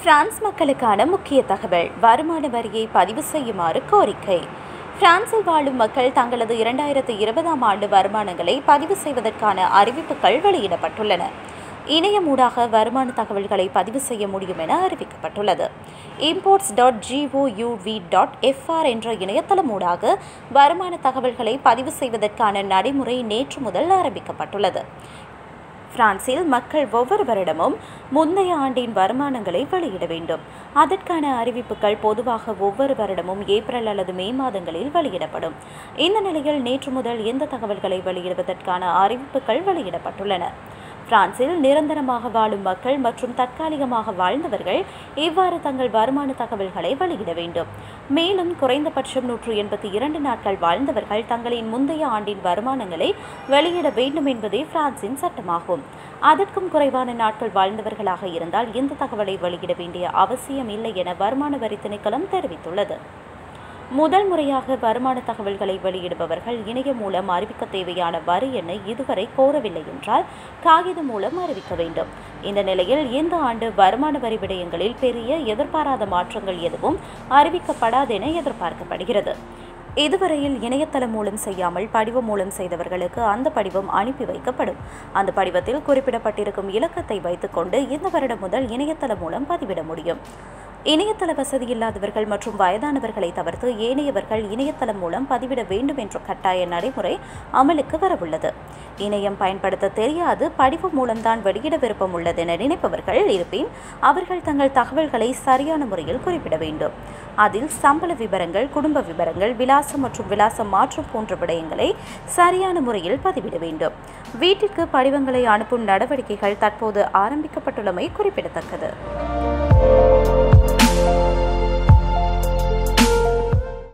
France மக்களுக்கான முக்கிய தகவல் வருமான வரியை பதிவு செய்யுமாறு கோரிக்கை பிரான்சில் வாழும் மக்கள் தங்களது இரண்டாயிரத்து இருபதாம் ஆண்டு வருமானங்களை பதிவு செய்வதற்கான அறிவிப்புகள் வெளியிடப்பட்டுள்ளன இணையமூடாக வருமான தகவல்களை பதிவு செய்ய முடியும் என அறிவிக்கப்பட்டுள்ளது imports dot gouv dot FR என்ற இணையதளமூடாக வருமான தகவல்களை பதிவு செய்வதற்கான நடைமுறை நேற்று முதல் ஆரம்பிக்கப்பட்டுள்ளது பிரான்சில் மக்கள் ஒவ்வொரு வருடமும் முந்தைய ஆண்டின் வருமானங்களை வெளியிட வேண்டும் அதற்கான அறிவிப்புகள் பொதுவாக ஒவ்வொரு வருடமும் ஏப்ரல் அல்லது மே மாதங்களில் வெளியிடப்படும் இந்த நிலையில் நேற்று முதல் இந்த தகவல்களை வெளியிடுவதற்கான அறிவிப்புகள் வெளியிடப்பட்டுள்ளன பிரான்சில் நிரந்தரமாக வாழும் மக்கள் மற்றும் தற்காலிகமாக வாழ்ந்தவர்கள் இவ்வாறு தங்கள் வருமான தகவல்களை வெளியிட வேண்டும் மேலும் குறைந்தபட்சம் நூற்று எண்பத்தி இரண்டு நாட்கள் வாழ்ந்தவர்கள் தங்களின் முந்தைய ஆண்டின் வருமானங்களை வெளியிட வேண்டும் என்பதே பிரான்சின் சட்டமாகும் அதற்கும் குறைவான நாட்கள் வாழ்ந்தவர்களாக இருந்தால் இந்த தகவலை வெளியிட வேண்டிய அவசியம் இல்லை என வருமான வரி திணைக்களம் தெரிவித்துள்ளது முதல் முறையாக வருமான தகவல்களை வெளியிடுபவர்கள் இணையம் மூலம் அறிவிக்க தேவையான வரி எண்ணை இதுவரை கோரவில்லை என்றால் காகிதம் மூலம் அறிவிக்க வேண்டும் இந்த நிலையில் இந்த ஆண்டு வருமான வரி விடயங்களில் பெரிய எதிர்பாராத மாற்றங்கள் எதுவும் அறிவிக்கப்படாது என எதிர்பார்க்கப்படுகிறது இதுவரையில் இணையதளம் மூலம் செய்யாமல் படிவம் மூலம் செய்தவர்களுக்கு அந்த படிவம் அனுப்பி வைக்கப்படும் அந்த படிவத்தில் குறிப்பிடப்பட்டிருக்கும் இலக்கத்தை வைத்துக்கொண்டு இந்த வருடம் முதல் இணையதளம் மூலம் பதிவிட முடியும் இணையதள வசதி இல்லாதவர்கள் மற்றும் வயதானவர்களை தவிர்த்து ஏனையவர்கள் இணையதளம் மூலம் பதிவிட வேண்டும் என்ற கட்டாய நடைமுறை அமலுக்கு வரவுள்ளது இணையம் பயன்படுத்த தெரியாது படிவம் மூலம்தான் வெளியிட விருப்பம் உள்ளது என நினைப்பவர்கள் இருப்பின் அவர்கள் தங்கள் தகவல்களை சரியான முறையில் குறிப்பிட வேண்டும் அதில் சம்பள விவரங்கள் குடும்ப விவரங்கள் விலாசம் மற்றும் விலாசம் மாற்றம் போன்ற விடயங்களை சரியான முறையில் பதிவிட வேண்டும் வீட்டிற்கு படிவங்களை அனுப்பும் நடவடிக்கைகள் தற்போது ஆரம்பிக்கப்பட்டுள்ளமை குறிப்பிடத்தக்கது